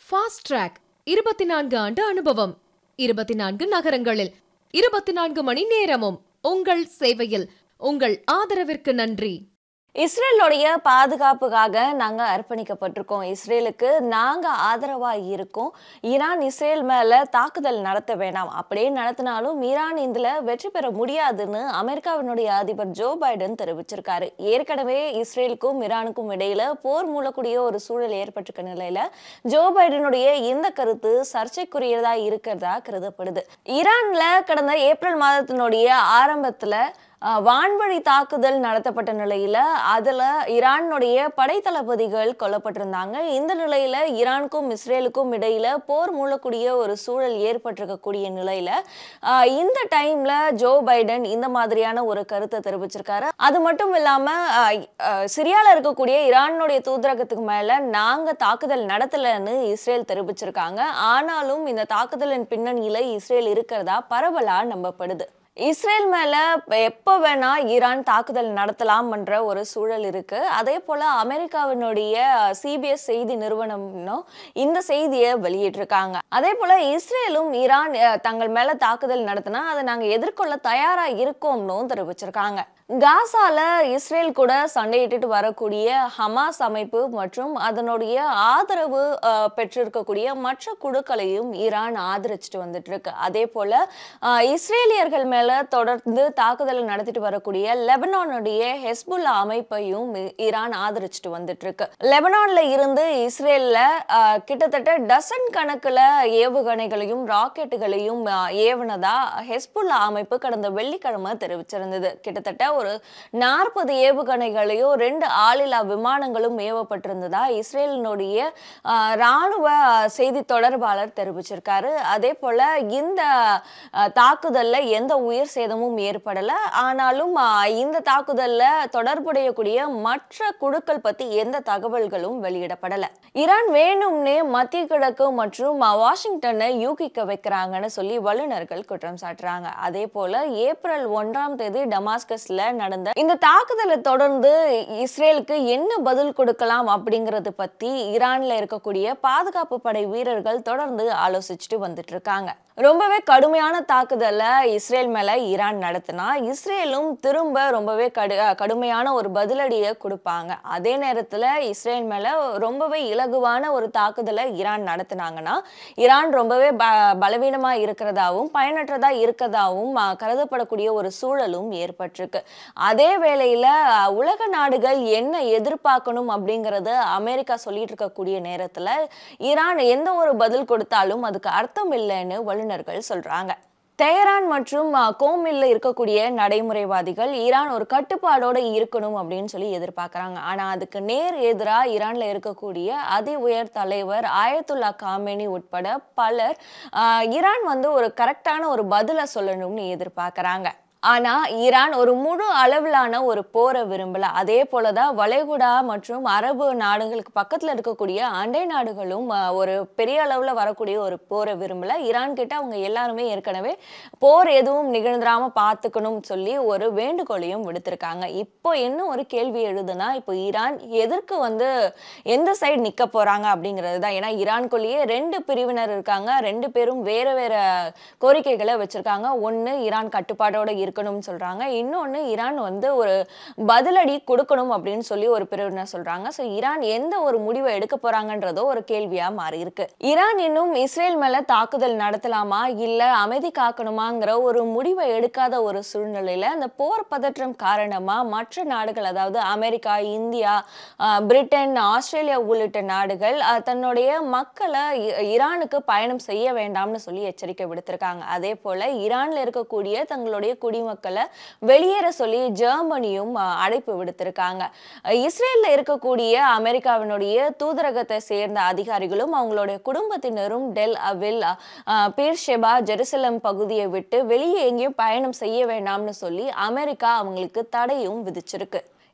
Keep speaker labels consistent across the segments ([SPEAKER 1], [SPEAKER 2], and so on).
[SPEAKER 1] fast track இருபத்தி நான்கு ஆண்டு அனுபவம் இருபத்தி நான்கு நகரங்களில் இருபத்தி நான்கு மணி நேரமும் உங்கள் சேவையில் உங்கள் ஆதரவிற்கு நன்றி
[SPEAKER 2] இஸ்ரேலோடைய பாதுகாப்புக்காக நாங்க அர்ப்பணிக்கப்பட்டிருக்கோம் இஸ்ரேலுக்கு நாங்க ஆதரவா இருக்கோம் ஈரான் இஸ்ரேல் மேல தாக்குதல் நடத்த வேண்டாம் அப்படியே நடத்தினாலும் ஈரான் இதுல வெற்றி பெற முடியாதுன்னு அமெரிக்காவினுடைய அதிபர் ஜோ பைடன் தெரிவிச்சிருக்காரு ஏற்கனவே இஸ்ரேலுக்கும் ஈரானுக்கும் இடையில போர் மூலக்கூடிய ஒரு சூழல் ஏற்பட்டிருக்க நிலையில ஜோ பைடனுடைய இந்த கருத்து சர்ச்சைக்குரியதா இருக்கிறதா கருதப்படுது ஈரான்ல கடந்த ஏப்ரல் மாதத்தினுடைய ஆரம்பத்துல அஹ், வான்வழி தாக்குதல் நடத்தப்பட்ட நிலையில அதுல ஈரானுடைய படைத்தளபதிகள் கொல்லப்பட்டிருந்தாங்க இந்த நிலையில ஈரானுக்கும் இஸ்ரேலுக்கும் இடையில போர் மூலக்கூடிய ஒரு சூழல் ஏற்பட்டிருக்கக்கூடிய நிலையில அஹ், இந்த டைம்ல ஜோ பைடன் இந்த மாதிரியான ஒரு கருத்தை தெரிவிச்சிருக்காரு அது மட்டும் இல்லாம அஹ், அஹ், சிரியால இருக்கக்கூடிய ஈரானுடைய தூதரகத்துக்கு மேல நாங்க தாக்குதல் நடத்தலைன்னு இஸ்ரேல் தெரிவிச்சிருக்காங்க ஆனாலும் இந்த தாக்குதலின் பின்னணியில இஸ்ரேல் இருக்கிறதா பரவலா நம்பப்படுது இஸ்ரேல் மேல எப்போ வேணா ஈரான் தாக்குதல் நடத்தலாம்ன்ற ஒரு சூழல் இருக்கு அதே போல அமெரிக்காவினுடைய சிபிஎஸ் செய்தி நிறுவனமும் இந்த செய்தியை வெளியிட்டிருக்காங்க அதே போல இஸ்ரேலும் ஈரான் அஹ், தங்கள் மேல தாக்குதல் நடத்தினா அதை நாங்க எதிர்கொள்ள தயாரா இருக்கோம்னு தெரிவிச்சிருக்காங்க காசால இஸ்ரேல் கூட சண்டையிட்டுட்டு வரக்கூடிய ஹமாஸ் அமைப்பு மற்றும் அதனுடைய ஆதரவு அஹ், பெற்றிருக்கக்கூடிய மற்ற குழுக்களையும் ஈரான் ஆதரிச்சுட்டு வந்துட்டு இருக்கு அதே போல அஹ், இஸ்ரேலியர்கள் மேல தொடர்ந்து தாக்குதல் நடத்திட்டு வரக்கூடிய லெபனானுடைய ஹெஸ்புல்லா அமைப்பையும் இ- ஈரான் ஆதரிச்சுட்டு வந்துட்டு இருக்கு லெபனான்ல இருந்து இஸ்ரேல்ல அஹ், கிட்டத்தட்ட டசன் கணக்குல ஏவுகணைகளையும் ராக்கெட்டுகளையும் அஹ், ஏவுனதா ஹெஸ்புல்லா அமைப்பு கடந்த வெள்ளிக்கிழமை தெரிவிச்சிருந்தது கிட்டத்தட்ட ஒரு நாற்பது ஏவுகணைகளையும் ரெண்டு ஆளில்லா விமானங்களும் ஏவப்பட்டிருந்ததா இஸ்ரேலினுடைய அஹ், ராணுவ அஹ், செய்தி தொடர்பாளர் தெரிவிச்சிருக்காரு அதே போல இந்த அஹ், தாக்குதல்ல எந்த உயிர் சேதமும் ஏற்படல ஆனாலும் அஹ், இந்த தாக்குதல்ல தொடர்புடையக்கூடிய மற்ற குழுக்கள் பத்தி எந்த தகவல்களும் வெளியிடப்படல ஈரான் வேணும்னே மத்திய கிழக்கு மற்றும் அஹ், வாஷிங்டனை யூகிக்க வைக்கிறாங்கன்னு சொல்லி வல்லுநர்கள் குற்றம் சாட்டுறாங்க அதே போல ஏப்ரல் ஒன்றாம் தேதி டமாஸ்கஸ்ல நடந்த இந்த தாக்குதலை தொடர்ந்து இஸ்ரேலுக்கு என்ன பதில் கொடுக்கலாம் அப்படிங்கறது பத்தி ஈரான்ல இருக்கக்கூடிய பாதுகாப்பு படை வீரர்கள் தொடர்ந்து ஆலோசிச்சுட்டு வந்துட்டு இருக்காங்க ரொம்பவே கடுமையான தாக்குதலை இஸ்ரேல் மேல ஈரான் நடத்தினா இஸ்ரேலும் திரும்ப ரொம்பவே கடு அஹ் கடுமையான ஒரு பதிலடியை கொடுப்பாங்க அதே நேரத்துல இஸ்ரேல் மேல ரொம்பவே இலகுவான ஒரு தாக்குதலை ஈரான் நடத்தினாங்கன்னா ஈரான் ரொம்பவே ப பலவீனமா இருக்கிறதாவும் பயனற்றதா இருக்கதாவும் அஹ், கருதப்படக்கூடிய ஒரு சூழலும் ஏற்பட்டிருக்கு அதே வேளையில அஹ், உலக நாடுகள் என்ன எதிர்பார்க்கணும் அப்படிங்கறது அமெரிக்கா சொல்லிட்டு இருக்கக்கூடிய நேரத்துல ஈரான் எந்த ஒரு பதில் கொடுத்தாலும் அதுக்கு அர்த்தம் இல்லைன்னு வல்லுநர்கள் சொல்றாங்க தெஹரான் மற்றும் அஹ், கோமில்ல இருக்கக்கூடிய நடைமுறைவாதிகள் ஈரான் ஒரு கட்டுப்பாடோட இருக்கணும் அப்படின்னு சொல்லி எதிர்பார்க்கறாங்க ஆனா அதுக்கு நேர் எதிரா ஈரான்ல இருக்கக்கூடிய அதி உயர் தலைவர் ஆயத்துல்லா காமேனி உட்பட பலர் அஹ், ஈரான் வந்து ஒரு கரெக்டான ஒரு பதிலை சொல்லணும்னு எதிர்பார்க்கறாங்க ஆனா ஈரான் ஒரு முழு அளவிலான ஒரு போரை விரும்பல அதே போலதான் வளைகுடா மற்றும் அரபு நாடுகளுக்கு பக்கத்துல இருக்கக்கூடிய அண்டை நாடுகளும் அஹ், ஒரு பெரிய அளவுல வரக்கூடிய ஒரு போரை விரும்பல ஈரான் கிட்ட அவங்க எல்லாருமே ஏற்கனவே போர் எதுவும் நிகழ்ந்துராம பார்த்துக்கணும் சொல்லி ஒரு வேண்டுகோளையும் விடுத்திருக்காங்க இப்போ என்ன ஒரு கேள்வி எழுதுனா இப்போ ஈரான் எதற்கு வந்து எந்த சைடு நிக்க போறாங்க அப்படிங்கிறது தான் ஏன்னா ஈரான்குள்ளேயே ரெண்டு பிரிவினர் இருக்காங்க ரெண்டு பேரும் வேற வேற கோரிக்கைகளை வச்சிருக்காங்க ஒண்ணு ஈரான் கட்டுப்பாடோட இருக்கணும்னு சொல்றாங்க இன்னொன்னு ஈரான் வந்து ஒரு பதிலடி கொடுக்கணும் அப்படின்னு சொல்லி ஒரு பிரிவினர் சொல்றாங்க ஸோ ஈரான் எந்த ஒரு முடிவை எடுக்க போறாங்கன்றதோ ஒரு கேள்வியா மாறி இருக்கு ஈரான் இன்னும் இஸ்ரேல் மேல தாக்குதல் நடத்தலாமா இல்ல அமைதி காக்கணுமாங்கிற ஒரு முடிவை எடுக்காத ஒரு சூழ்நிலையில அந்த போர் பதற்றம் காரணமா மற்ற நாடுகள் அதாவது அமெரிக்கா இந்தியா ஆஹ், பிரிட்டன் ஆஸ்திரேலியா உள்ளிட்ட நாடுகள் ஆஹ், தன்னுடைய மக்களை இ- ஈரானுக்கு பயணம் செய்ய வேண்டாம்னு சொல்லி எச்சரிக்கை விடுத்திருக்காங்க அதே போல ஈரான்ல இருக்கக்கூடிய தங்களுடைய குடிமக்களை வெளியேற சொல்லி ஜெர்மனியும் ஆஹ், அழைப்பு விடுத்திருக்காங்க அஹ், இஸ்ரேல்ல இருக்கக்கூடிய அமெரிக்காவினுடைய தூதரகத்தை சேர்ந்த அதிகாரிகளும் அவங்களுடைய குடும்பத்தினரும் டெல் அவில் அஹ், பீர்ஷெபா ஜெருசலம் பகுதியை விட்டு வெளியே எங்கேயும் பயணம் செய்ய வேண்டாம்னு சொல்லி அமெரிக்கா அவங்களுக்கு தடையும் விதிச்சிருக்கு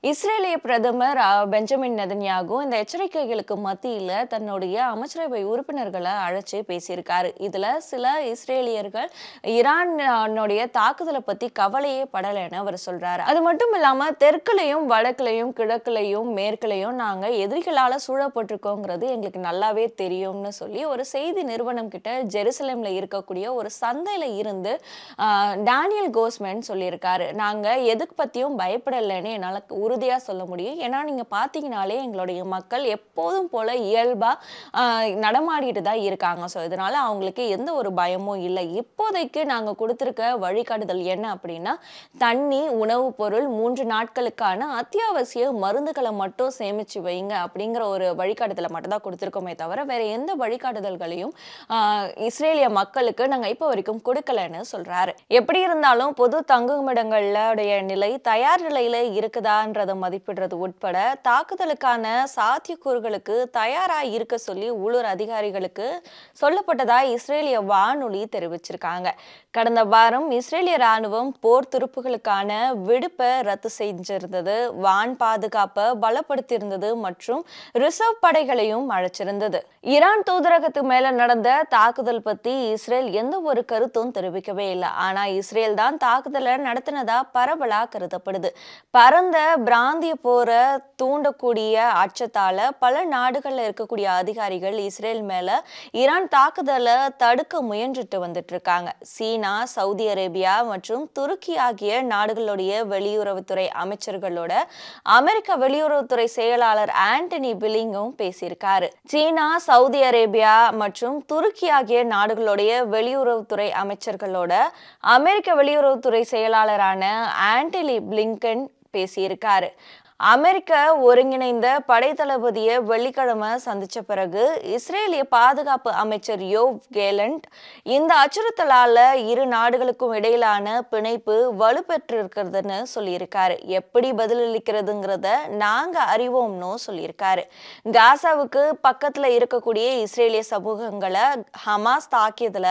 [SPEAKER 2] இஸ்ரேலிய பிரதமர் அ, பெஞ்சமின் நெதன்யாகு இந்த எச்சரிக்கைகளுக்கு மத்தியில தன்னுடைய அமைச்சரவை உறுப்பினர்களை அழைச்சு பேசியிருக்காரு இதுல சில இஸ்ரேலியர்கள் ஈரானுடைய தாக்குதலை பத்தி கவலையே படலைன்னு அவர் சொல்றாரு அது மட்டும் இல்லாம தெற்குலையும் வடக்குலையும் கிழக்குலையும் மேற்குலையும் நாங்க எதிரிகளால சூழப்பட்டிருக்கோங்கிறது எங்களுக்கு நல்லாவே தெரியும்னு சொல்லி ஒரு செய்தி நிறுவனம் கிட்ட ஜெருசலேம்ல இருக்கக்கூடிய ஒரு சந்தையில இருந்து ஆஹ், டேனியல் கோஸ்மேன் சொல்லியிருக்காரு நாங்க எதுக்கு பத்தியும் பயப்படலைன்னு என்னால உறுதியா சொல்ல முடியும் ஏன்னா நீங்க பாத்தீங்கனாலே எங்களுடைய மக்கள் எப்போதும் போல இயல்பா ஆஹ், நடமாடிட்டு தான் இருக்காங்க ஸோ இதனால அவங்களுக்கு எந்த ஒரு பயமும் இல்லை இப்போதைக்கு நாங்க கொடுத்திருக்க வழிகாட்டுதல் என்ன அப்படின்னா தண்ணி உணவுப் பொருள் மூன்று நாட்களுக்கான அத்தியாவசிய மருந்துகளை மட்டும் சேமிச்சு வைங்க அப்படிங்கிற ஒரு வழிகாட்டுதலை மட்டும் தான் கொடுத்துருக்கோமே தவிர வேற எந்த வழிகாட்டுதல்களையும் ஆஹ், இஸ்ரேலிய மக்களுக்கு நாங்க இப்போ வரைக்கும் கொடுக்கலன்னு சொல்றாரு எப்படி இருந்தாலும் பொது தங்குமிடங்களுடைய நிலை தயார் நிலையில இருக்குதான்றதை மதிப்பிடுறது உட்பட தாக்குதலுக்கான சாத்தியக்கூறுகளுக்கு தயாரா இருக்க சொல்லி உள்ளூர் அதிகாரிகளுக்கு சொல்லப்பட்டதா இஸ்ரேலிய வானொலி தெரிவிச்சிருக்காங்க கடந்த வாரம் இஸ்ரேலிய ராணுவம் போர் துருப்புகளுக்கான விடுப்பை ரத்து செஞ்சிருந்தது வான் பாதுகாப்பை பலப்படுத்தியிருந்தது மற்றும் ரிசர்வ் படைகளையும் அழைச்சிருந்தது ஈரான் தூதரகத்து மேல நடந்த தாக்குதல் பத்தி இஸ்ரேல் எந்த ஒரு கருத்தும் தெரிவிக்கவே இல்லை ஆனா இஸ்ரேல் தான் தாக்குதலை நடத்தினதா பரவலா கருதப்படுது பரந்த பிராந்திய போரை தூண்டக்கூடிய அச்சத்தால பல நாடுகள்ல இருக்கக்கூடிய அதிகாரிகள் இஸ்ரேல் மேல ஈரான் தாக்குதலை தடுக்க முயன்றுட்டு வந்துட்டு இருக்காங்க சீனா சவுதி அரேபியா மற்றும் துருக்கி ஆகிய நாடுகளுடைய வெளியுறவுத்துறை அமைச்சர்களோட அமெரிக்க வெளியுறவுத்துறை செயலாளர் ஆண்டனி பில்லிங்கும் பேசியிருக்காரு சீனா சவுதி அரேபியா மற்றும் துருக்கி ஆகிய நாடுகளுடைய வெளியுறவுத்துறை அமைச்சர்களோட அமெரிக்க வெளியுறவுத்துறை செயலாளரான ஆண்டனி பிளிங்கன் பேசியிருக்காரு அமெரிக்க ஒருங்கிணைந்த படைத்தளபதியை வெள்ளிக்கிழமை சந்திச்ச பிறகு இஸ்ரேலிய பாதுகாப்பு அமைச்சர் யோவ் கேலண்ட் இந்த அச்சுறுத்தலால இரு நாடுகளுக்கும் இடையிலான பிணைப்பு வலுப்பெற்றிருக்கிறதுன்னு சொல்லியிருக்காரு எப்படி பதிலளிக்கிறதுங்கிறத நாங்க அறிவோம்னு சொல்லியிருக்காரு காசாவுக்கு பக்கத்துல இருக்கக்கூடிய இஸ்ரேலிய சமூகங்களை ஹமாஸ் தாக்கியதுல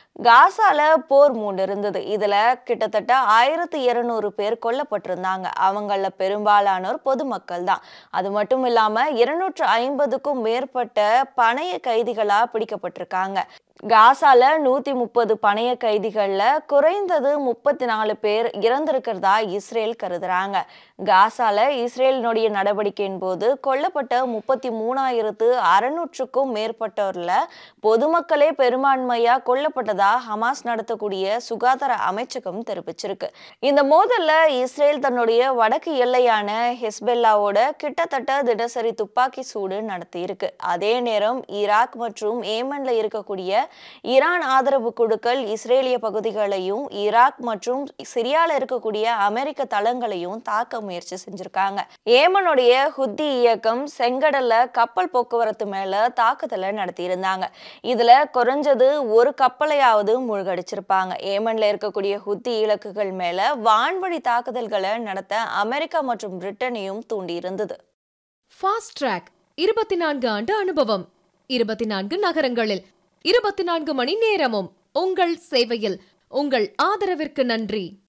[SPEAKER 2] காசால போர் மூண்டு இருந்தது இதுல கிட்டத்தட்ட ஆயிரத்தி இருநூறு பேர் கொல்லப்பட்டிருந்தாங்க அவங்கள பெரும்பாலானோர் பொதுமக்கள் தான் அது மட்டும் இல்லாம இருநூற்று ஐம்பதுக்கும் மேற்பட்ட பணைய கைதிகளா பிடிக்கப்பட்டிருக்காங்க காசால நூத்தி முப்பது பணைய கைதிகள்ல குறைந்தது முப்பத்தி நாலு பேர் இறந்திருக்கிறதா இஸ்ரேல் கருதுறாங்க காசால இஸ்ரேலினுடைய நடவடிக்கையின் போது கொல்லப்பட்ட முப்பத்தி மூணாயிரத்து அறுநூற்றுக்கும் மேற்பட்டோர்ல பொதுமக்களே பெரும்பான்மையா கொல்லப்பட்டதா ஹமாஸ் நடத்தக்கூடிய சுகாதார அமைச்சகம் தெரிவிச்சிருக்கு இந்த மோதல்ல இஸ்ரேல் தன்னுடைய வடக்கு எல்லையான ஹெஸ்பெல்லாவோட கிட்டத்தட்ட தினசரி துப்பாக்கி சூடு நடத்தியிருக்கு அதே நேரம் ஈராக் மற்றும் ஏமன்ல இருக்கக்கூடிய ஈரான் ஆதரவு குழுக்கள் இஸ்ரேலிய பகுதிகளையும் ஈராக் மற்றும் சிரியால இருக்கக்கூடிய அமெரிக்க தளங்களையும் தாக்க முயற்சி செஞ்சிருக்காங்க ஏமனுடைய ஹுத்தி இயக்கம் செங்கடல்ல கப்பல் போக்குவரத்து மேல தாக்குதலை நடத்தியிருந்தாங்க இதுல குறைஞ்சது ஒரு கப்பலையாவது மூழ்கடிச்சிருப்பாங்க ஏமன்ல இருக்கக்கூடிய ஹுத்தி இலக்குகள் மேல வான்வழி தாக்குதல்களை நடத்த அமெரிக்கா மற்றும் பிரிட்டனையும் தூண்டியிருந்தது
[SPEAKER 1] ஃபாஸ்ட் ட்ராக் இருபத்தி நான்கு ஆண்டு அனுபவம் இருபத்தி நான்கு நகரங்களில் இருபத்தி நான்கு மணி நேரமும் உங்கள் சேவையில் உங்கள் ஆதரவிற்கு நன்றி